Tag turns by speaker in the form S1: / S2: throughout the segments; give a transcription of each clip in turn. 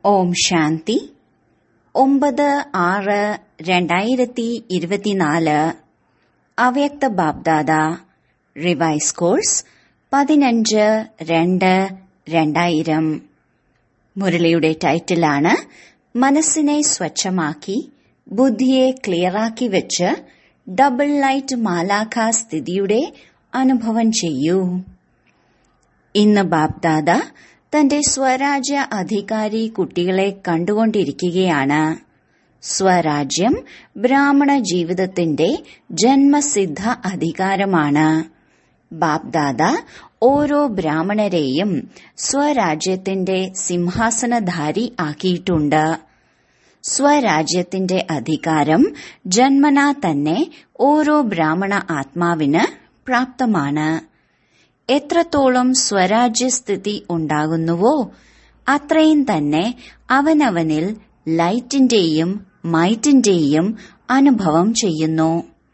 S1: ഓം ശാന്തി ഒമ്പത് ആറ് രണ്ടായിരത്തി ഇരുപത്തിനാല് അവ്യക്ത ബാബ്ദാദ റിവൈസ് കോഴ്സ് പതിനഞ്ച് രണ്ട് രണ്ടായിരം മുരളിയുടെ ടൈറ്റിലാണ് മനസ്സിനെ സ്വച്ഛമാക്കി ബുദ്ധിയെ ക്ലിയറാക്കി വെച്ച് ഡബിൾ ലൈറ്റ് മാലാഖ സ്ഥിതിയുടെ അനുഭവം ചെയ്യൂ ഇന്ന് ബാബ്ദാദ തന്റെ സ്വരാജ്യ അധികാരി കുട്ടികളെ കണ്ടുകൊണ്ടിരിക്കുകയാണ് സ്വരാജ്യം ബ്രാഹ്മണ ജീവിതത്തിന്റെ ജന്മസിദ്ധ അധികാരമാണ് ബാബ്ദാദ ഓരോ ബ്രാഹ്മണരെയും സ്വരാജ്യത്തിന്റെ സിംഹാസനധാരി ആക്കിയിട്ടുണ്ട് സ്വരാജ്യത്തിന്റെ അധികാരം ജന്മനാ തന്നെ ഓരോ ബ്രാഹ്മണ ആത്മാവിന് പ്രാപ്തമാണ് എത്രത്തോളം സ്വരാജ്യസ്ഥിതി ഉണ്ടാകുന്നുവോ അത്രയും തന്നെ അവനവനിൽ ലൈറ്റിന്റെയും മൈറ്റിന്റെയും അനുഭവം ചെയ്യുന്നു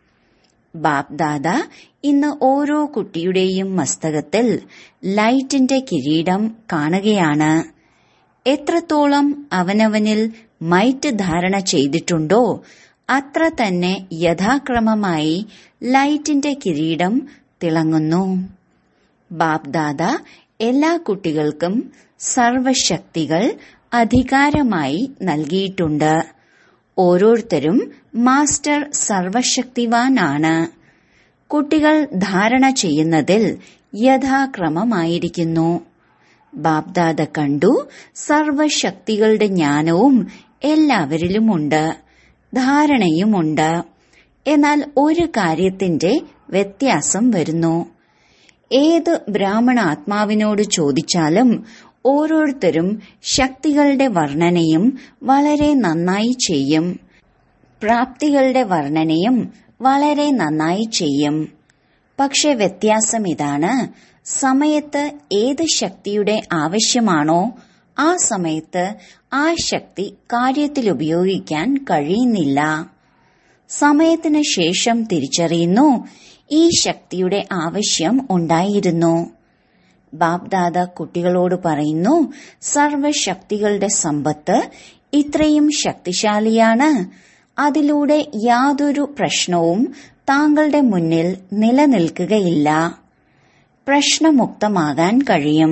S1: ബാപ്ദാദ ഇന്ന് ഓരോ കുട്ടിയുടെയും മസ്തകത്തിൽ ലൈറ്റിന്റെ കിരീടം കാണുകയാണ് എത്രത്തോളം അവനവനിൽ മൈറ്റ് ധാരണ ചെയ്തിട്ടുണ്ടോ അത്ര തന്നെ യഥാക്രമമായി ലൈറ്റിന്റെ കിരീടം തിളങ്ങുന്നു ബാപ്ദാദ എല്ലാ കുട്ടികൾക്കും സർവശക്തികൾ അധികാരമായി നൽകിയിട്ടുണ്ട് ഓരോരുത്തരും മാസ്റ്റർ സർവശക്തിവാനാണ് കുട്ടികൾ ധാരണ ചെയ്യുന്നതിൽ യഥാക്രമമായിരിക്കുന്നു ബാപ്ദാദ കണ്ടു സർവശക്തികളുടെ ജ്ഞാനവും എല്ലാവരിലുമുണ്ട് ധാരണയുമുണ്ട് എന്നാൽ ഒരു കാര്യത്തിന്റെ വ്യത്യാസം വരുന്നു ഏത് ബ്രാഹ്മണ ആത്മാവിനോട് ചോദിച്ചാലും ഓരോരുത്തരും ശക്തികളുടെ വർണ്ണനയും വളരെ നന്നായി ചെയ്യും പ്രാപ്തികളുടെ വർണ്ണനയും വളരെ നന്നായി ചെയ്യും പക്ഷെ വ്യത്യാസം ഇതാണ് സമയത്ത് ഏത് ശക്തിയുടെ ആവശ്യമാണോ ആ സമയത്ത് ആ ശക്തി കാര്യത്തിൽ ഉപയോഗിക്കാൻ കഴിയുന്നില്ല സമയത്തിന് ശേഷം തിരിച്ചറിയുന്നു ഈ ശക്തിയുടെ ആവശ്യം ഉണ്ടായിരുന്നു ബാബ്ദാദ കുട്ടികളോട് പറയുന്നു സർവശക്തികളുടെ സമ്പത്ത് ഇത്രയും ശക്തിശാലിയാണ് അതിലൂടെ യാതൊരു പ്രശ്നവും താങ്കളുടെ മുന്നിൽ നിലനിൽക്കുകയില്ല പ്രശ്നമുക്തമാകാൻ കഴിയും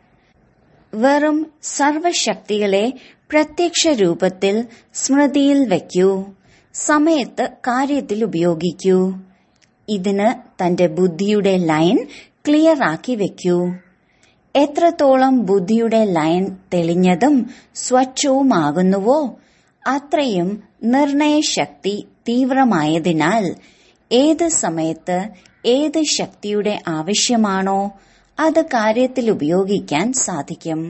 S1: വെറും സർവശക്തികളെ പ്രത്യക്ഷ രൂപത്തിൽ സ്മൃതിയിൽ വയ്ക്കൂ സമയത്ത് കാര്യത്തിൽ ഉപയോഗിക്കൂ ഇതിന് തന്റെ ബുദ്ധിയുടെ ലൈൻ ക്ലിയർ ആക്കി വെക്കൂ എത്രത്തോളം ബുദ്ധിയുടെ ലൈൻ തെളിഞ്ഞതും സ്വച്ഛവുമാകുന്നുവോ അത്രയും നിർണയശക്തി തീവ്രമായതിനാൽ ഏത് സമയത്ത് ഏത് ശക്തിയുടെ ആവശ്യമാണോ അത് കാര്യത്തിൽ ഉപയോഗിക്കാൻ സാധിക്കും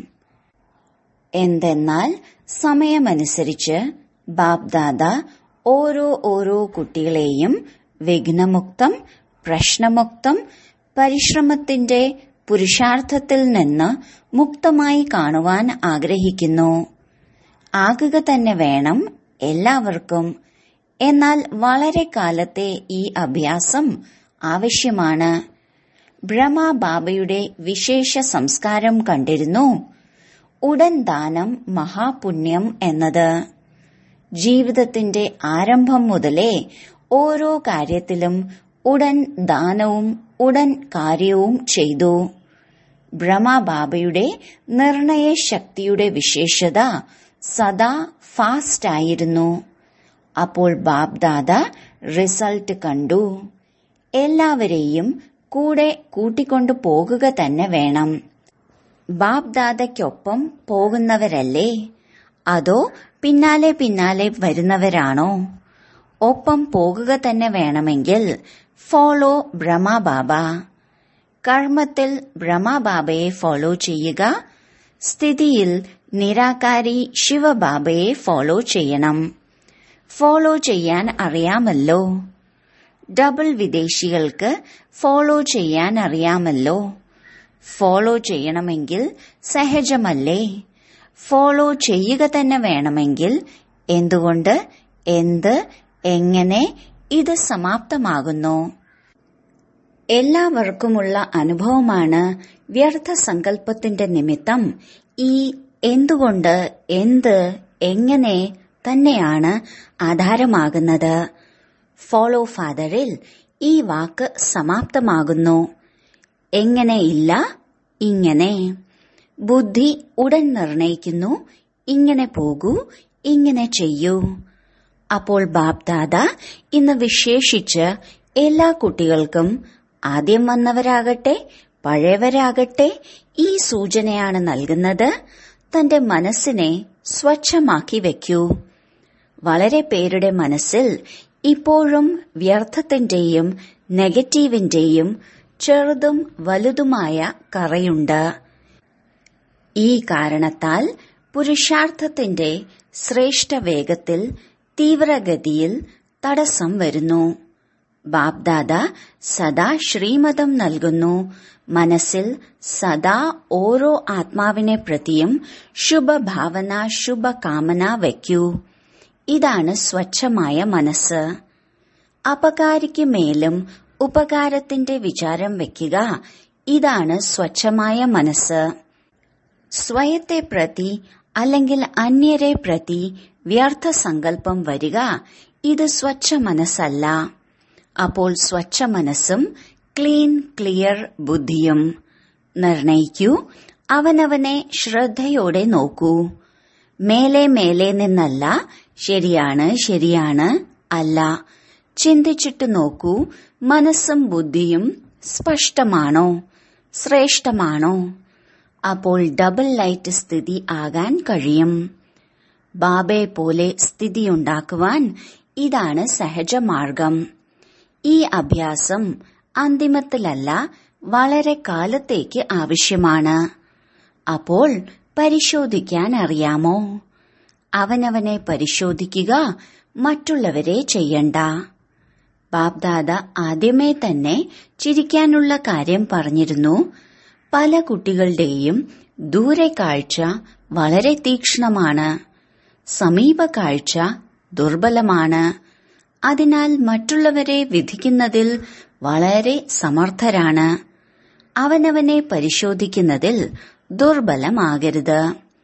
S1: എന്തെന്നാൽ സമയമനുസരിച്ച് ബാബ്ദാദ ഓരോ ഓരോ കുട്ടികളെയും വിഘ്നമുക്തം പ്രശ്നമുക്തം പരിശ്രമത്തിന്റെ പുരുഷാർത്ഥത്തിൽ നിന്ന് മുക്തമായി കാണുവാൻ ആഗ്രഹിക്കുന്നു ആകുക തന്നെ വേണം എല്ലാവർക്കും എന്നാൽ വളരെ കാലത്തെ ഈ അഭ്യാസം ആവശ്യമാണ് ബ്രഹ്മബാബയുടെ വിശേഷ സംസ്കാരം കണ്ടിരുന്നു ഉടൻ ദാനം മഹാപുണ്യം എന്നത് ജീവിതത്തിന്റെ ആരംഭം മുതലേ ഓരോ കാര്യത്തിലും ഉടൻ ദാനവും ഉടൻ കാര്യവും ചെയ്തു ബ്രഹ്മബാബയുടെ നിർണയശക്തിയുടെ വിശേഷത സദാ ഫാസ്റ്റ് ആയിരുന്നു അപ്പോൾ ബാബ്ദാദ റിസൾട്ട് കണ്ടു എല്ലാവരെയും കൂടെ കൂട്ടിക്കൊണ്ടു പോകുക തന്നെ വേണം ബാബ്ദാദയ്ക്കൊപ്പം പോകുന്നവരല്ലേ അതോ പിന്നാലെ പിന്നാലെ വരുന്നവരാണോ ഒപ്പം പോകുക തന്നെ വേണമെങ്കിൽ ഫോളോ ബ്രഹ്മബാബ കർമ്മത്തിൽ ബ്രഹ്മബാബയെ ഫോളോ ചെയ്യുക സ്ഥിതിയിൽ നിരാകാരി ശിവബാബയെ ഫോളോ ചെയ്യണം ഫോളോ ചെയ്യാൻ അറിയാമല്ലോ ഡബിൾ വിദേശികൾക്ക് ഫോളോ ചെയ്യാൻ അറിയാമല്ലോ ഫോളോ ചെയ്യണമെങ്കിൽ സഹജമല്ലേ ഫോളോ ചെയ്യുക തന്നെ വേണമെങ്കിൽ എന്തുകൊണ്ട് എന്ത് എങ്ങനെ ഇത് സമാപ്തമാകുന്നു എല്ലാവർക്കുമുള്ള അനുഭവമാണ് വ്യർത്ഥ സങ്കല്പത്തിന്റെ നിമിത്തം ഈ എന്തുകൊണ്ട് എന്ത് എങ്ങനെ തന്നെയാണ് ആധാരമാകുന്നത് ഫോളോ ഫാദറിൽ ഈ വാക്ക് സമാപ്തമാകുന്നു എങ്ങനെയില്ല ഇങ്ങനെ ബുദ്ധി ഉടൻ നിർണയിക്കുന്നു ഇങ്ങനെ പോകൂ ഇങ്ങനെ ചെയ്യൂ അപ്പോൾ ബാപ്ദാദ ഇന്ന് വിശേഷിച്ച് എല്ലാ കുട്ടികൾക്കും ആദ്യം വന്നവരാകട്ടെ പഴയവരാകട്ടെ ഈ സൂചനയാണ് നൽകുന്നത് തന്റെ മനസ്സിനെ സ്വച്ഛമാക്കി വെക്കൂ വളരെ പേരുടെ മനസ്സിൽ ഇപ്പോഴും വ്യർത്ഥത്തിന്റെയും നെഗറ്റീവിന്റെയും ചെറുതും വലുതുമായ കറയുണ്ട് ഈ കാരണത്താൽ പുരുഷാർത്ഥത്തിന്റെ ശ്രേഷ്ഠ വേഗത്തിൽ തീവ്രഗതിയിൽ തടസ്സം വരുന്നു ബാബ്ദാദ സദാ ശ്രീമതം നൽകുന്നു മനസ്സിൽ സദാ ഓരോ ആത്മാവിനെ പ്രതിയും ശുഭഭാവന ശുഭകാമന വയ്ക്കൂ ഇതാണ് സ്വച്ഛമായ മനസ്സ് അപകാരിക്ക് മേലും ഉപകാരത്തിന്റെ വിചാരം വയ്ക്കുക ഇതാണ് സ്വച്ഛമായ മനസ്സ് സ്വയത്തെ പ്രതി അല്ലെങ്കിൽ അന്യരെ പ്രതി വ്യർത്ഥ സങ്കല്പം വരിക ഇത് സ്വച്ഛ മനസ്സല്ല അപ്പോൾ സ്വച്ഛ മനസ്സും ക്ലീൻ ക്ലിയർ ബുദ്ധിയും നിർണയിക്കൂ അവനവനെ ശ്രദ്ധയോടെ നോക്കൂ മേലെ മേലെ നിന്നല്ല ശരിയാണ് ശരിയാണ് അല്ല ചിന്തിച്ചിട്ട് നോക്കൂ മനസ്സും ബുദ്ധിയും സ്പഷ്ടമാണോ ശ്രേഷ്ഠമാണോ അപ്പോൾ ഡബിൾ ലൈറ്റ് സ്ഥിതി ആകാൻ കഴിയും ബാബയെ പോലെ സ്ഥിതിയുണ്ടാക്കുവാൻ ഇതാണ് സഹജമാർഗം ഈ അഭ്യാസം അന്തിമത്തിലല്ല വളരെ കാലത്തേക്ക് ആവശ്യമാണ് അപ്പോൾ പരിശോധിക്കാൻ അറിയാമോ അവനവനെ പരിശോധിക്കുക മറ്റുള്ളവരെ ചെയ്യണ്ട ബാബ്ദാദ ആദ്യമേ തന്നെ ചിരിക്കാനുള്ള കാര്യം പറഞ്ഞിരുന്നു പല കുട്ടികളുടെയും ദൂരെ കാഴ്ച വളരെ തീക്ഷ്ണമാണ് സമീപ കാഴ്ച ദുർബലമാണ് അതിനാൽ മറ്റുള്ളവരെ വിധിക്കുന്നതിൽ വളരെ സമർത്ഥരാണ് അവനവനെ പരിശോധിക്കുന്നതിൽ ദുർബലമാകരുത്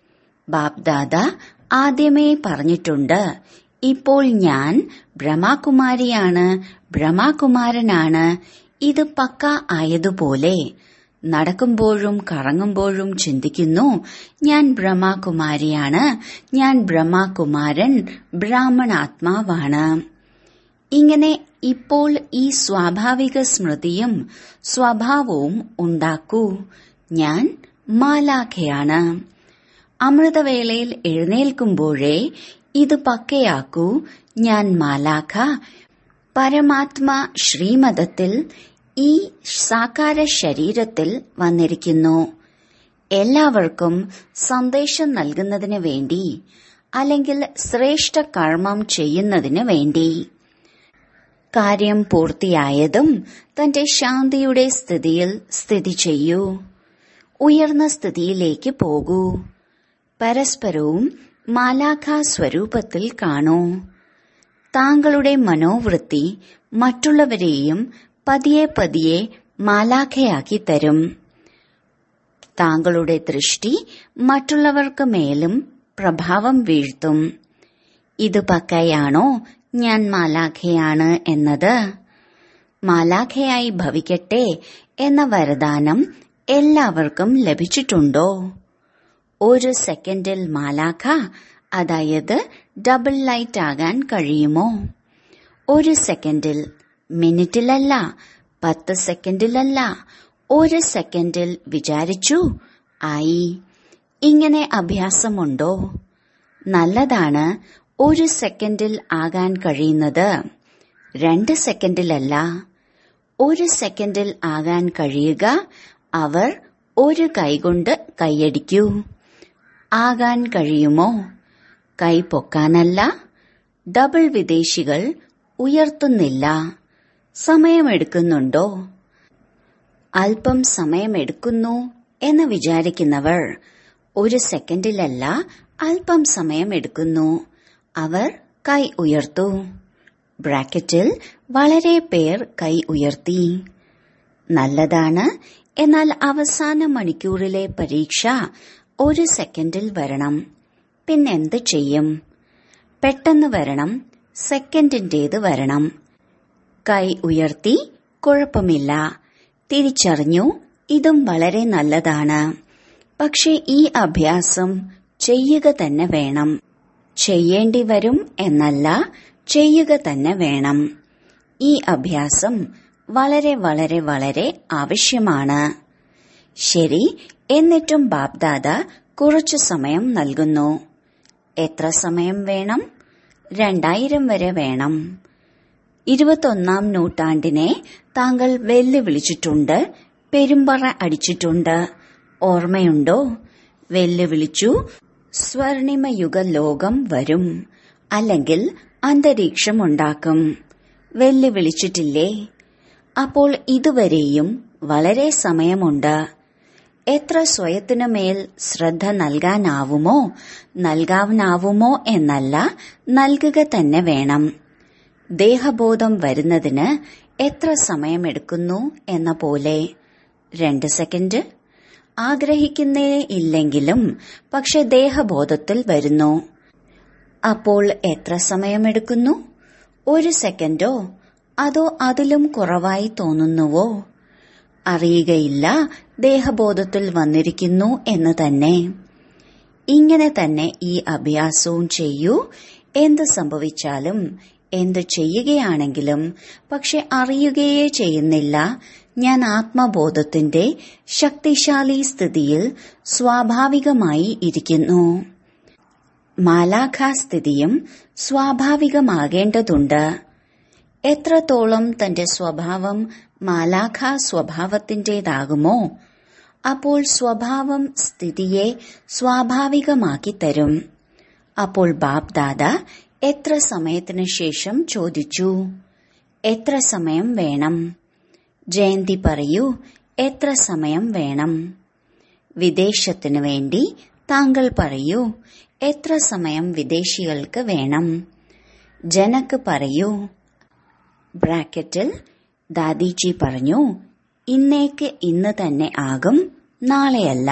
S1: ബാബ്ദാദ ആദ്യമേ പറഞ്ഞിട്ടുണ്ട് ഇപ്പോൾ ഞാൻ ബ്രഹ്മകുമാരിയാണ് ബ്രഹ്മകുമാരനാണ് ഇത് പക്ക ആയതുപോലെ നടക്കുമ്പോഴും കറങ്ങുമ്പോഴും ചിന്തിക്കുന്നു ഞാൻ ബ്രഹ്മകുമാരിയാണ് ഞാൻ ബ്രഹ്മകുമാരൻ ബ്രാഹ്മണാത്മാവാണ് ഇങ്ങനെ ഇപ്പോൾ ഈ സ്വാഭാവിക സ്മൃതിയും സ്വഭാവവും ഉണ്ടാക്കൂ ഞാൻ മാലാഖയാണ് അമൃതവേളയിൽ എഴുന്നേൽക്കുമ്പോഴേ ഇത് പക്കയാക്കൂ ഞാൻ മാലാഖ പരമാത്മാ ശ്രീമതത്തിൽ ഈ സാകാര ശരീരത്തിൽ വന്നിരിക്കുന്നു എല്ലാവർക്കും സന്ദേശം നൽകുന്നതിന് വേണ്ടി അല്ലെങ്കിൽ ശ്രേഷ്ഠ കർമ്മം ചെയ്യുന്നതിന് വേണ്ടി കാര്യം പൂർത്തിയായതും തന്റെ ശാന്തിയുടെ സ്ഥിതിയിൽ സ്ഥിതി ചെയ്യൂ ഉയർന്ന സ്ഥിതിയിലേക്ക് പോകൂ പരസ്പരവും മാലാഖ സ്വരൂപത്തിൽ കാണൂ താങ്കളുടെ മനോവൃത്തി മറ്റുള്ളവരെയും പതിയെ പതിയെ മാലാഖയാക്കി തരും താങ്കളുടെ ദൃഷ്ടി മറ്റുള്ളവർക്ക് മേലും പ്രഭാവം വീഴ്ത്തും ഇത് പക്കയാണോ ഞാൻ മാലാഖയാണ് എന്നത് മാലാഖയായി ഭവിക്കട്ടെ എന്ന വരദാനം എല്ലാവർക്കും ലഭിച്ചിട്ടുണ്ടോ ഒരു സെക്കൻഡിൽ മാലാഖ അതായത് ഡബിൾ ലൈറ്റ് ആകാൻ കഴിയുമോ ഒരു സെക്കൻഡിൽ മിനിറ്റിലല്ല പത്ത് സെക്കൻഡിലല്ല ഒരു സെക്കൻഡിൽ വിചാരിച്ചു ആയി ഇങ്ങനെ അഭ്യാസമുണ്ടോ നല്ലതാണ് ഒരു സെക്കൻഡിൽ ആകാൻ കഴിയുന്നത് രണ്ട് സെക്കൻഡിലല്ല ഒരു സെക്കൻഡിൽ ആകാൻ കഴിയുക അവർ ഒരു കൈകൊണ്ട് കൈയടിക്കൂ ആകാൻ കഴിയുമോ കൈ പൊക്കാനല്ല ഡബിൾ വിദേശികൾ ഉയർത്തുന്നില്ല സമയമെടുക്കുന്നുണ്ടോ അല്പം സമയമെടുക്കുന്നു എന്ന് വിചാരിക്കുന്നവർ ഒരു സെക്കൻഡിലല്ല അല്പം സമയമെടുക്കുന്നു അവർ കൈ ഉയർത്തു ബ്രാക്കറ്റിൽ വളരെ പേർ കൈ ഉയർത്തി നല്ലതാണ് എന്നാൽ അവസാന മണിക്കൂറിലെ പരീക്ഷ ഒരു സെക്കൻഡിൽ വരണം പിന്നെന്ത് ചെയ്യും പെട്ടെന്ന് വരണം സെക്കൻഡിന്റേത് വരണം കൈ ഉയർത്തി കുഴപ്പമില്ല തിരിച്ചറിഞ്ഞു ഇതും വളരെ നല്ലതാണ് പക്ഷെ ഈ അഭ്യാസം ചെയ്യുക തന്നെ വേണം ചെയ്യേണ്ടി വരും എന്നല്ല ചെയ്യുക തന്നെ വേണം ഈ അഭ്യാസം വളരെ വളരെ വളരെ ആവശ്യമാണ് ശരി എന്നിട്ടും ബാബ്ദാദ കുറച്ചു സമയം നൽകുന്നു എത്ര സമയം വേണം രണ്ടായിരം വരെ വേണം ഇരുപത്തൊന്നാം നൂറ്റാണ്ടിനെ താങ്കൾ വെല്ലുവിളിച്ചിട്ടുണ്ട് പെരുമ്പറ അടിച്ചിട്ടുണ്ട് ഓർമ്മയുണ്ടോ വെല്ലുവിളിച്ചു സ്വർണിമയുഗ ലോകം വരും അല്ലെങ്കിൽ അന്തരീക്ഷമുണ്ടാക്കും വെല്ലുവിളിച്ചിട്ടില്ലേ അപ്പോൾ ഇതുവരെയും വളരെ സമയമുണ്ട് എത്ര സ്വയത്തിനു മേൽ ശ്രദ്ധ നൽകാനാവുമോ നൽകാനാവുമോ എന്നല്ല നൽകുക തന്നെ വേണം ദേഹബോധം വരുന്നതിന് എത്ര സമയമെടുക്കുന്നു എന്ന പോലെ രണ്ട് സെക്കൻഡ് ആഗ്രഹിക്കുന്നേ ഇല്ലെങ്കിലും പക്ഷെ ദേഹബോധത്തിൽ വരുന്നു അപ്പോൾ എത്ര സമയമെടുക്കുന്നു ഒരു സെക്കൻഡോ അതോ അതിലും കുറവായി തോന്നുന്നുവോ അറിയുകയില്ല ദേഹബോധത്തിൽ വന്നിരിക്കുന്നു എന്ന് തന്നെ ഇങ്ങനെ തന്നെ ഈ അഭ്യാസവും ചെയ്യൂ എന്ത് സംഭവിച്ചാലും എന്ത് ചെയ്യുകയാണെങ്കിലും പക്ഷെ അറിയുകയേ ചെയ്യുന്നില്ല ഞാൻ ആത്മബോധത്തിന്റെ ശക്തിശാലി സ്ഥിതിയിൽ സ്വാഭാവികമായി ഇരിക്കുന്നു മാലാഖാസ്ഥിതിയും സ്വാഭാവികമാകേണ്ടതുണ്ട് എത്രത്തോളം തന്റെ സ്വഭാവം മാലാഖ സ്വഭാവത്തിന്റേതാകുമോ അപ്പോൾ സ്വഭാവം സ്ഥിതിയെ സ്വാഭാവികമാക്കി തരും അപ്പോൾ ബാബ് ദാദ എത്ര സമയത്തിനു ശേഷം ചോദിച്ചു എത്ര സമയം വേണം ജയന്തി പറയൂ എത്ര സമയം വേണം വിദേശത്തിനു വേണ്ടി താങ്കൾ പറയൂ എത്ര സമയം വിദേശികൾക്ക് വേണം ജനക്ക് പറയൂ ബ്രാക്കറ്റിൽ ദാദിജി പറഞ്ഞു ഇന്നേക്ക് ഇന്ന് തന്നെ ആകും നാളെയല്ല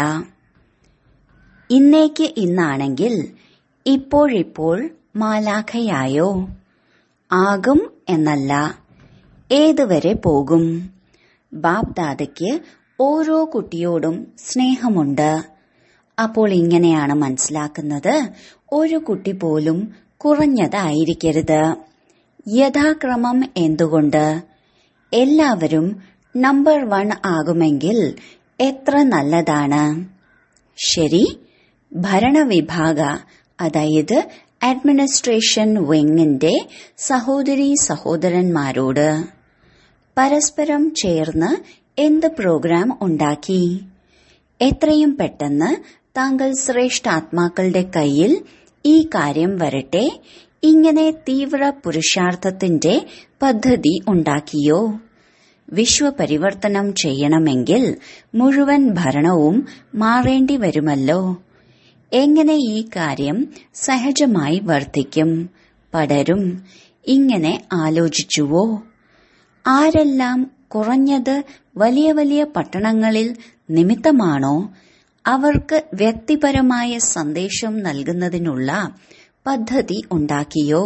S1: ഇന്നേക്ക് ഇന്നാണെങ്കിൽ ഇപ്പോഴിപ്പോൾ മാലാഖയായോ ആകും എന്നല്ല ഏതുവരെ പോകും ബാബ് ദാദയ്ക്ക് ഓരോ കുട്ടിയോടും സ്നേഹമുണ്ട് അപ്പോൾ ഇങ്ങനെയാണ് മനസ്സിലാക്കുന്നത് ഒരു കുട്ടി പോലും കുറഞ്ഞതായിരിക്കരുത് യഥാക്രമം എന്തുകൊണ്ട് എല്ലാവരും നമ്പർ വൺ ആകുമെങ്കിൽ എത്ര നല്ലതാണ് ശരി ഭരണവിഭാഗ അതായത് അഡ്മിനിസ്ട്രേഷൻ വിങ്ങിന്റെ സഹോദരി സഹോദരന്മാരോട് പരസ്പരം ചേർന്ന് എന്ത് പ്രോഗ്രാം ഉണ്ടാക്കി എത്രയും പെട്ടെന്ന് താങ്കൾ ശ്രേഷ്ഠാത്മാക്കളുടെ കയ്യിൽ ഈ കാര്യം വരട്ടെ ഇങ്ങനെ തീവ്ര പുരുഷാർത്ഥത്തിന്റെ പദ്ധതി ഉണ്ടാക്കിയോ വിശ്വപരിവർത്തനം ചെയ്യണമെങ്കിൽ മുഴുവൻ ഭരണവും മാറേണ്ടി വരുമല്ലോ എങ്ങനെ ഈ കാര്യം സഹജമായി വർദ്ധിക്കും പടരും ഇങ്ങനെ ആലോചിച്ചുവോ ആരെല്ലാം കുറഞ്ഞത് വലിയ വലിയ പട്ടണങ്ങളിൽ നിമിത്തമാണോ അവർക്ക് വ്യക്തിപരമായ സന്ദേശം നൽകുന്നതിനുള്ള പദ്ധതി ഉണ്ടാക്കിയോ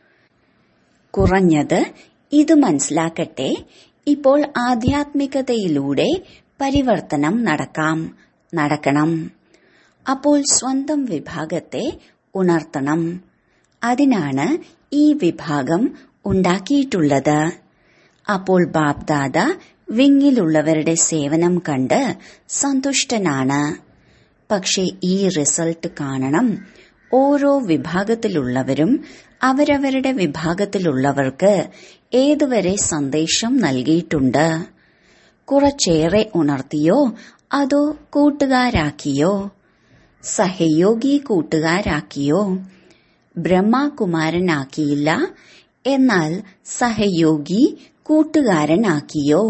S1: കുറഞ്ഞത് ഇത് മനസ്സിലാക്കട്ടെ ഇപ്പോൾ ആധ്യാത്മികതയിലൂടെ പരിവർത്തനം നടക്കാം നടക്കണം അപ്പോൾ സ്വന്തം വിഭാഗത്തെ ഉണർത്തണം അതിനാണ് ഈ വിഭാഗം ഉണ്ടാക്കിയിട്ടുള്ളത് അപ്പോൾ ബാബ്ദാദ വിങ്ങിലുള്ളവരുടെ സേവനം കണ്ട് സന്തുഷ്ടനാണ് പക്ഷെ ഈ റിസൾട്ട് കാണണം ഓരോ വിഭാഗത്തിലുള്ളവരും അവരവരുടെ വിഭാഗത്തിലുള്ളവർക്ക് ഏതുവരെ സന്ദേശം നൽകിയിട്ടുണ്ട് കുറച്ചേറെ ഉണർത്തിയോ അതോ കൂട്ടുകാരാക്കിയോ സഹയോഗി കൂട്ടുകാരാക്കിയോ ബ്രഹ്മകുമാരനാക്കിയില്ല എന്നാൽ സഹയോഗി കൂട്ടുകാരനാക്കിയോ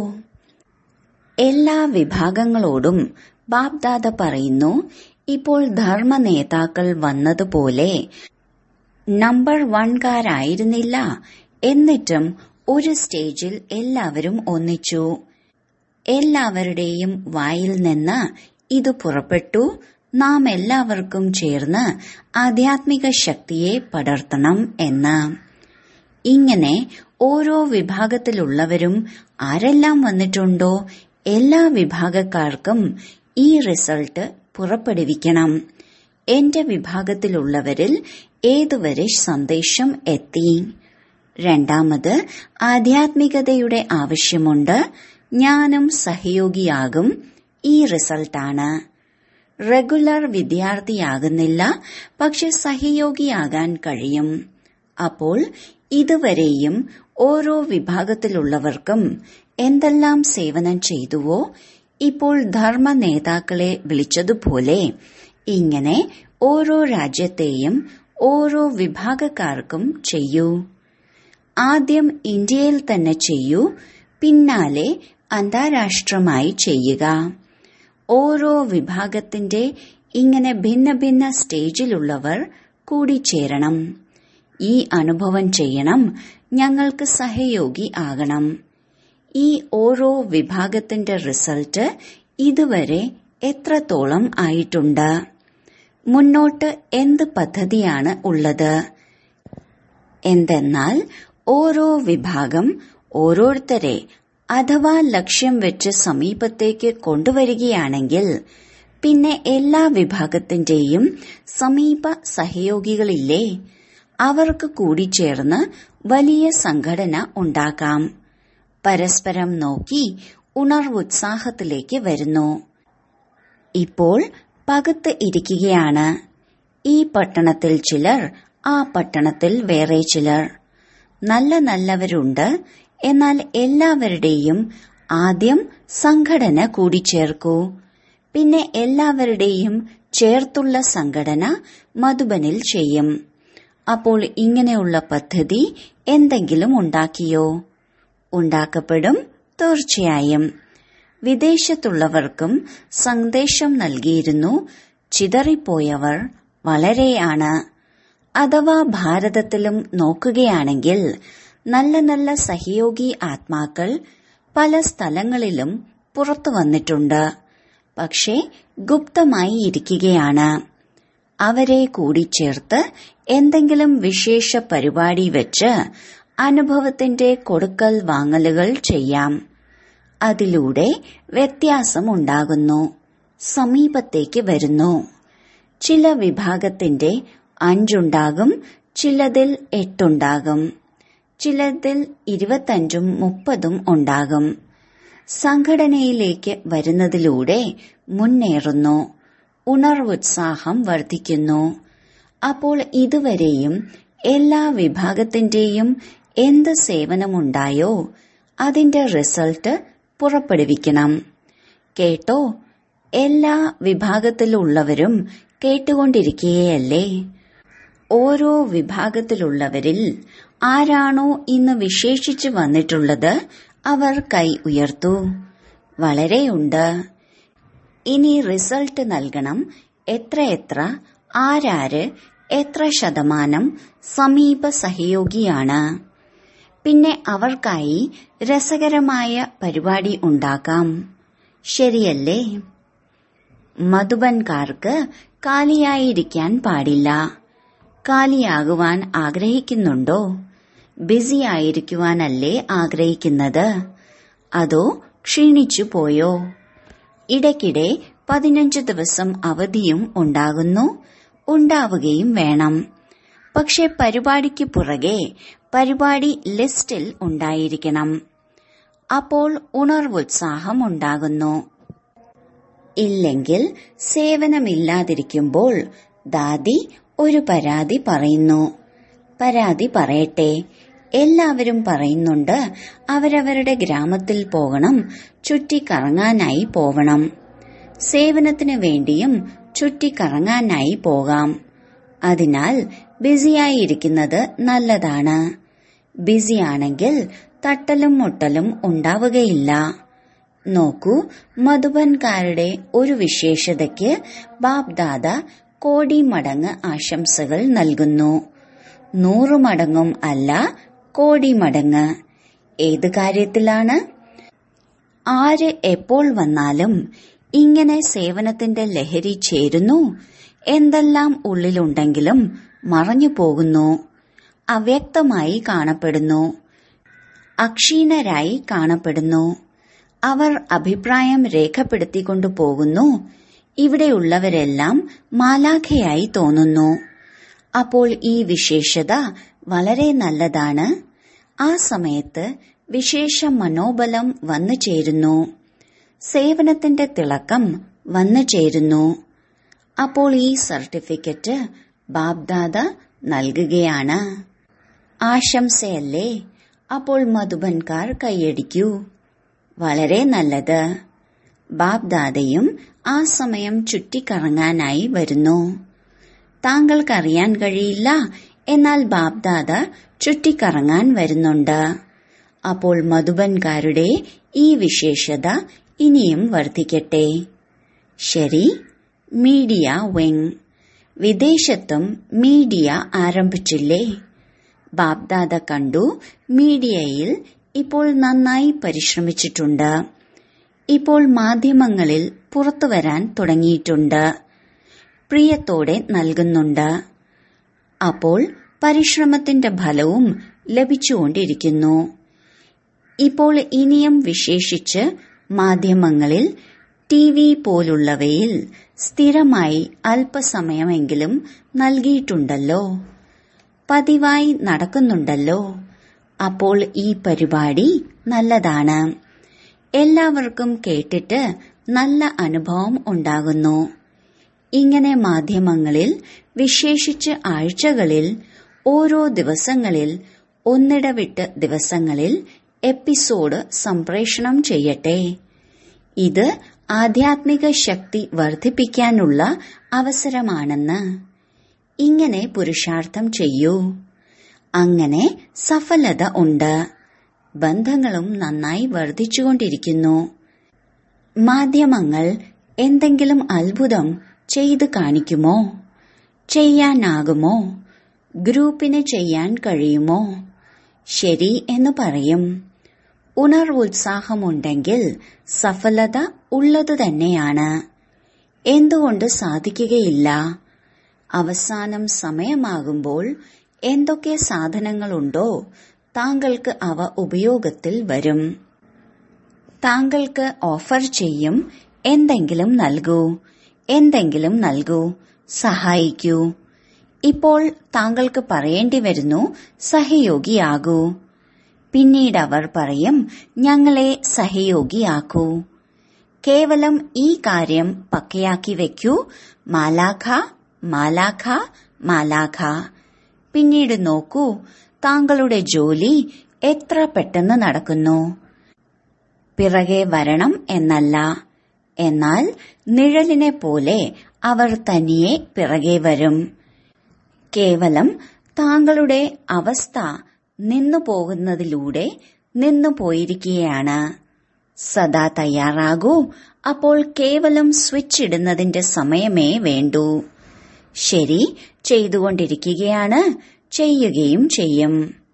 S1: എല്ലാ വിഭാഗങ്ങളോടും ബാബ്ദാദ പറയുന്നു ഇപ്പോൾ ധർമ്മ നേതാക്കൾ വന്നതുപോലെ നമ്പർ വൺകാരായിരുന്നില്ല എന്നിട്ടും ഒരു സ്റ്റേജിൽ എല്ലാവരും ഒന്നിച്ചു എല്ലാവരുടെയും വായിൽ നിന്ന് ഇത് പുറപ്പെട്ടു നാം എല്ലാവർക്കും ചേർന്ന് ആധ്യാത്മിക ശക്തിയെ പടർത്തണം എന്ന് ഇങ്ങനെ ഓരോ വിഭാഗത്തിലുള്ളവരും ആരെല്ലാം വന്നിട്ടുണ്ടോ എല്ലാ വിഭാഗക്കാർക്കും ഈ റിസൾട്ട് പുറപ്പെടുവിക്കണം എന്റെ വിഭാഗത്തിലുള്ളവരിൽ ഏതുവരെ സന്ദേശം എത്തി രണ്ടാമത് ആധ്യാത്മികതയുടെ ആവശ്യമുണ്ട് ഞാനും സഹയോഗിയാകും ഈ റിസൾട്ടാണ് റെഗുലർ വിദ്യാർത്ഥിയാകുന്നില്ല പക്ഷെ സഹയോഗിയാകാൻ കഴിയും അപ്പോൾ ഇതുവരെയും ഓരോ വിഭാഗത്തിലുള്ളവർക്കും എന്തെല്ലാം സേവനം ചെയ്തുവോ ഇപ്പോൾ ധർമ്മ നേതാക്കളെ വിളിച്ചതുപോലെ ഇങ്ങനെ ഓരോ രാജ്യത്തെയും ഓരോ വിഭാഗക്കാർക്കും ചെയ്യൂ ആദ്യം ഇന്ത്യയിൽ തന്നെ ചെയ്യൂ പിന്നാലെ അന്താരാഷ്ട്രമായി ചെയ്യുക ഓരോ വിഭാഗത്തിന്റെ ഇങ്ങനെ ഭിന്ന ഭിന്ന സ്റ്റേജിലുള്ളവർ കൂടിച്ചേരണം ഈ അനുഭവം ചെയ്യണം ഞങ്ങൾക്ക് സഹയോഗി ആകണം ഈ ഓരോ വിഭാഗത്തിന്റെ റിസൾട്ട് ഇതുവരെ എത്രത്തോളം ആയിട്ടുണ്ട് മുന്നോട്ട് എന്ത് പദ്ധതിയാണ് ഉള്ളത് എന്തെന്നാൽ ഓരോ വിഭാഗം ഓരോരുത്തരെ അഥവാ ലക്ഷ്യം വെച്ച് സമീപത്തേക്ക് കൊണ്ടുവരികയാണെങ്കിൽ പിന്നെ എല്ലാ വിഭാഗത്തിന്റെയും സമീപ സഹയോഗികളില്ലേ അവർക്ക് കൂടിച്ചേർന്ന് വലിയ സംഘടന ഉണ്ടാക്കാം പരസ്പരം നോക്കി ഉണർവുത്സാഹത്തിലേക്ക് വരുന്നു ഇപ്പോൾ പകത്ത് ഇരിക്കുകയാണ് ഈ പട്ടണത്തിൽ ചിലർ ആ പട്ടണത്തിൽ വേറെ ചിലർ നല്ല നല്ലവരുണ്ട് എന്നാൽ എല്ലാവരുടെയും ആദ്യം സംഘടന കൂടിച്ചേർക്കൂ പിന്നെ എല്ലാവരുടെയും ചേർത്തുള്ള സംഘടന മധുബനിൽ ചെയ്യും അപ്പോൾ ഇങ്ങനെയുള്ള പദ്ധതി എന്തെങ്കിലും ഉണ്ടാക്കിയോ ഉണ്ടാക്കപ്പെടും തീർച്ചയായും വിദേശത്തുള്ളവർക്കും സന്ദേശം നൽകിയിരുന്നു ചിതറിപ്പോയവർ വളരെയാണ് അഥവാ ഭാരതത്തിലും നോക്കുകയാണെങ്കിൽ നല്ല നല്ല സഹയോഗി ആത്മാക്കൾ പല സ്ഥലങ്ങളിലും പുറത്തു വന്നിട്ടുണ്ട് പക്ഷേ ഗുപ്തമായി ഇരിക്കുകയാണ് അവരെ കൂടിച്ചേർത്ത് എന്തെങ്കിലും വിശേഷ പരിപാടി വെച്ച് അനുഭവത്തിന്റെ കൊടുക്കൽ വാങ്ങലുകൾ ചെയ്യാം അതിലൂടെ വ്യത്യാസമുണ്ടാകുന്നു സമീപത്തേക്ക് വരുന്നു ചില വിഭാഗത്തിന്റെ അഞ്ചുണ്ടാകും ചിലതിൽ എട്ടുണ്ടാകും ചിലതിൽ ഇരുപത്തഞ്ചും മുപ്പതും ഉണ്ടാകും സംഘടനയിലേക്ക് വരുന്നതിലൂടെ മുന്നേറുന്നു ഉണർവുത്സാഹം വർദ്ധിക്കുന്നു അപ്പോൾ ഇതുവരെയും എല്ലാ വിഭാഗത്തിന്റെയും എന്ത് സേവനമുണ്ടായോ അതിന്റെ റിസൾട്ട് പുറപ്പെടുവിക്കണം കേട്ടോ എല്ലാ വിഭാഗത്തിലുള്ളവരും കേട്ടുകൊണ്ടിരിക്കുകയല്ലേ ഓരോ വിഭാഗത്തിലുള്ളവരിൽ ആരാണോ ഇന്ന് വിശേഷിച്ചു വന്നിട്ടുള്ളത് അവർ കൈ ഉയർത്തു വളരെയുണ്ട് ഇനി റിസൾട്ട് നൽകണം എത്രയെത്ര ആരാര് എത്ര ശതമാനം സമീപ സഹയോഗിയാണ് പിന്നെ അവർക്കായി രസകരമായ പരിപാടി ഉണ്ടാക്കാം ശരിയല്ലേ മധുബൻകാർക്ക് കാലിയായിരിക്കാൻ പാടില്ല കാലിയാകുവാൻ ആഗ്രഹിക്കുന്നുണ്ടോ ബിസി ആയിരിക്കുവാനല്ലേ ആഗ്രഹിക്കുന്നത് അതോ ക്ഷീണിച്ചു പോയോ ഇടയ്ക്കിടെ പതിനഞ്ച് ദിവസം അവധിയും ഉണ്ടാകുന്നു ഉണ്ടാവുകയും വേണം പക്ഷെ പരിപാടിക്ക് പുറകെ പരിപാടി ലിസ്റ്റിൽ ഉണ്ടായിരിക്കണം അപ്പോൾ ഉണർവുത്സാഹം ഉണ്ടാകുന്നു ഇല്ലെങ്കിൽ സേവനമില്ലാതിരിക്കുമ്പോൾ ദാദി ഒരു പരാതി പറയുന്നു പരാതി പറയട്ടെ എല്ലാവരും പറയുന്നുണ്ട് അവരവരുടെ ഗ്രാമത്തിൽ പോകണം ചുറ്റിക്കറങ്ങാനായി പോവണം സേവനത്തിനു വേണ്ടിയും ചുറ്റിക്കറങ്ങാനായി പോകാം അതിനാൽ ബിസിയായിരിക്കുന്നത് നല്ലതാണ് ബിസിയാണെങ്കിൽ തട്ടലും മുട്ടലും ഉണ്ടാവുകയില്ല നോക്കൂ മധുബൻകാരുടെ ഒരു വിശേഷതയ്ക്ക് ബാബ്ദാദ കോടി മടങ്ങ് ആശംസകൾ നൽകുന്നു നൂറു മടങ്ങും അല്ല കോടി മടങ്ങ് ഏത് കാര്യത്തിലാണ് ആര് എപ്പോൾ വന്നാലും ഇങ്ങനെ സേവനത്തിന്റെ ലഹരി ചേരുന്നു എന്തെല്ലാം ഉള്ളിലുണ്ടെങ്കിലും മറഞ്ഞു പോകുന്നു അവ്യക്തമായി കാണപ്പെടുന്നു അക്ഷീണരായി കാണപ്പെടുന്നു അവർ അഭിപ്രായം രേഖപ്പെടുത്തിക്കൊണ്ടു പോകുന്നു ഇവിടെയുള്ളവരെല്ലാം മാലാഖയായി തോന്നുന്നു അപ്പോൾ ഈ വിശേഷത വളരെ നല്ലതാണ് ആ സമയത്ത് വിശേഷ മനോബലം വന്നു ചേരുന്നു സേവനത്തിന്റെ തിളക്കം വന്നു ചേരുന്നു അപ്പോൾ ഈ സർട്ടിഫിക്കറ്റ് ബാബ്ദാദ നൽകുകയാണ് ആശംസയല്ലേ അപ്പോൾ മധുബൻകാർ കൈയടിക്കൂ വളരെ നല്ലത് ബാബ്ദാദയും ആ സമയം ചുറ്റിക്കറങ്ങാനായി വരുന്നു താങ്കൾക്കറിയാൻ കഴിയില്ല എന്നാൽ ബാബ്ദാദ ചുറ്റിക്കറങ്ങാൻ വരുന്നുണ്ട് അപ്പോൾ മധുബൻകാരുടെ ഈ വിശേഷത ഇനിയും വർദ്ധിക്കട്ടെ ശരി മീഡിയ വിങ് വിദേശത്തും മീഡിയ ആരംഭിച്ചില്ലേ ബാബ്ദാദ കണ്ടു മീഡിയയിൽ ഇപ്പോൾ നന്നായി പരിശ്രമിച്ചിട്ടുണ്ട് ഇപ്പോൾ മാധ്യമങ്ങളിൽ പുറത്തുവരാൻ തുടങ്ങിയിട്ടുണ്ട് പ്രിയത്തോടെ നൽകുന്നുണ്ട് അപ്പോൾ പരിശ്രമത്തിന്റെ ഫലവും ലഭിച്ചുകൊണ്ടിരിക്കുന്നു ഇപ്പോൾ ഇനിയും വിശേഷിച്ച് മാധ്യമങ്ങളിൽ ടി വി പോലുള്ളവയിൽ സ്ഥിരമായി അല്പസമയമെങ്കിലും നൽകിയിട്ടുണ്ടല്ലോ പതിവായി നടക്കുന്നുണ്ടല്ലോ അപ്പോൾ ഈ പരിപാടി നല്ലതാണ് എല്ലാവർക്കും കേട്ടിട്ട് നല്ല അനുഭവം ഉണ്ടാകുന്നു ഇങ്ങനെ മാധ്യമങ്ങളിൽ വിശേഷിച്ച് ആഴ്ചകളിൽ ഓരോ ദിവസങ്ങളിൽ ഒന്നിടവിട്ട് ദിവസങ്ങളിൽ എപ്പിസോഡ് സംപ്രേഷണം ചെയ്യട്ടെ ഇത് ആധ്യാത്മിക ശക്തി വർദ്ധിപ്പിക്കാനുള്ള അവസരമാണെന്ന് ഇങ്ങനെ പുരുഷാർത്ഥം ചെയ്യൂ അങ്ങനെ സഫലത ഉണ്ട് ബന്ധങ്ങളും നന്നായി വർദ്ധിച്ചുകൊണ്ടിരിക്കുന്നു മാധ്യമങ്ങൾ എന്തെങ്കിലും അത്ഭുതം ചെയ്തു കാണിക്കുമോ ചെയ്യാനാകുമോ ഗ്രൂപ്പിന് ചെയ്യാൻ കഴിയുമോ ശരി എന്ന് പറയും ഉണർവുത്സാഹമുണ്ടെങ്കിൽ സഫലത ഉള്ളതു തന്നെയാണ് എന്തുകൊണ്ട് സാധിക്കുകയില്ല അവസാനം സമയമാകുമ്പോൾ എന്തൊക്കെ സാധനങ്ങളുണ്ടോ താങ്കൾക്ക് അവ ഉപയോഗത്തിൽ വരും താങ്കൾക്ക് ഓഫർ ചെയ്യും എന്തെങ്കിലും നൽകൂ എന്തെങ്കിലും നൽകൂ സഹായിക്കൂ ഇപ്പോൾ താങ്കൾക്ക് പറയേണ്ടി വരുന്നു സഹയോഗിയാകൂ പിന്നീട് അവർ പറയും ഞങ്ങളെ സഹയോഗിയാക്കൂ കേവലം ഈ കാര്യം പക്കയാക്കി വെക്കൂ മാലാഖ മാലാഖ മാലാഖ പിന്നീട് നോക്കൂ താങ്കളുടെ ജോലി എത്ര പെട്ടെന്ന് നടക്കുന്നു പിറകെ വരണം എന്നല്ല എന്നാൽ നിഴലിനെ പോലെ അവർ തനിയെ പിറകെ വരും കേവലം താങ്കളുടെ അവസ്ഥ നിന്നു പോകുന്നതിലൂടെ നിന്നു പോയിരിക്കുകയാണ് സദാ തയ്യാറാകൂ അപ്പോൾ കേവലം സ്വിച്ച് ഇടുന്നതിന്റെ സമയമേ വേണ്ടൂ ശരി ചെയ്തുകൊണ്ടിരിക്കുകയാണ് ചെയ്യുകയും ചെയ്യും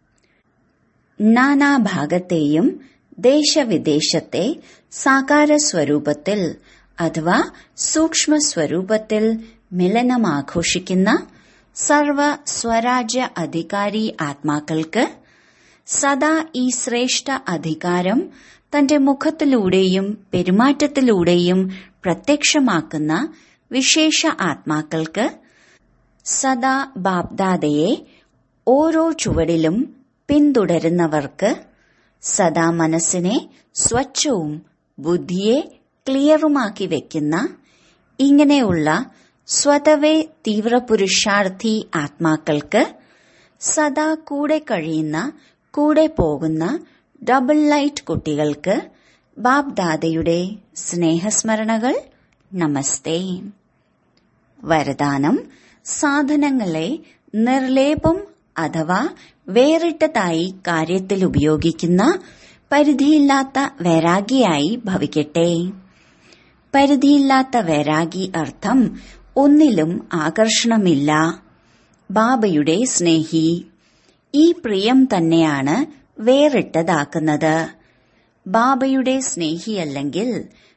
S1: നാനാഭാഗത്തെയും ദേശവിദേശത്തെ സാകാര സ്വരൂപത്തിൽ അഥവാ സൂക്ഷ്മ സ്വരൂപത്തിൽ മിലനം ആഘോഷിക്കുന്ന സർവ സ്വരാജ്യ അധികാരി ആത്മാക്കൾക്ക് സദാ ഈ ശ്രേഷ്ഠ അധികാരം തന്റെ മുഖത്തിലൂടെയും പെരുമാറ്റത്തിലൂടെയും പ്രത്യക്ഷമാക്കുന്ന വിശേഷ ആത്മാക്കൾക്ക് സദാ ബാബ്ദാദയെ ഓരോ ചുവടിലും പിന്തുടരുന്നവർക്ക് സദാ മനസ്സിനെ സ്വച്ഛവും ബുദ്ധിയെ ക്ലിയറുമാക്കി വെക്കുന്ന ഇങ്ങനെയുള്ള സ്വതവേ തീവ്രപുരുഷാർത്ഥി ആത്മാക്കൾക്ക് സദാ കൂടെ കഴിയുന്ന കൂടെ പോകുന്ന ഡബിൾ ലൈറ്റ് കുട്ടികൾക്ക് ബാബ്ദാദയുടെ സ്നേഹസ്മരണകൾ നമസ്തേ വരദാനം സാധനങ്ങളെ നിർലേപം അഥവാ വേറിട്ടതായി കാര്യത്തിൽ ഉപയോഗിക്കുന്ന പരിധിയില്ലാത്ത വൈരാഗിയായി ഭവിക്കട്ടെ പരിധിയില്ലാത്ത വൈരാഗി അർത്ഥം ഒന്നിലും ആകർഷണമില്ല ബാബയുടെ സ്നേഹി ഈ പ്രിയം തന്നെയാണ് വേറിട്ടതാക്കുന്നത് ബാബയുടെ സ്നേഹിയല്ലെങ്കിൽ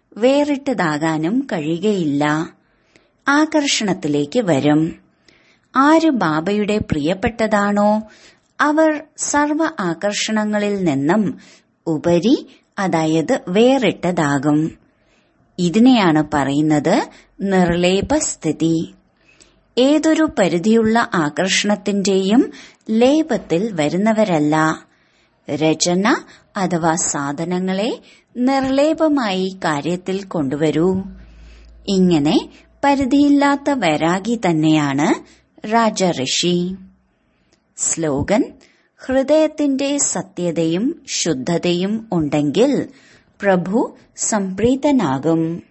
S1: വേറിട്ടതാകാനും കഴിയുകയില്ല ആകർഷണത്തിലേക്ക് വരും ആര് ബാബയുടെ പ്രിയപ്പെട്ടതാണോ അവർ സർവ ആകർഷണങ്ങളിൽ നിന്നും ഉപരി അതായത് വേറിട്ടതാകും ഇതിനെയാണ് പറയുന്നത് നിർലേപസ്ഥിതി ഏതൊരു പരിധിയുള്ള ആകർഷണത്തിന്റെയും ലേപത്തിൽ വരുന്നവരല്ല രചന അഥവാ സാധനങ്ങളെ നിർലേപമായി കാര്യത്തിൽ കൊണ്ടുവരൂ ഇങ്ങനെ പരിധിയില്ലാത്ത വൈരാഗി തന്നെയാണ് രാജഋഷി സ്ലോഗൻ ഹൃദയത്തിന്റെ സത്യതയും ശുദ്ധതയും ഉണ്ടെങ്കിൽ പ്രഭു സംപ്രീതനാകും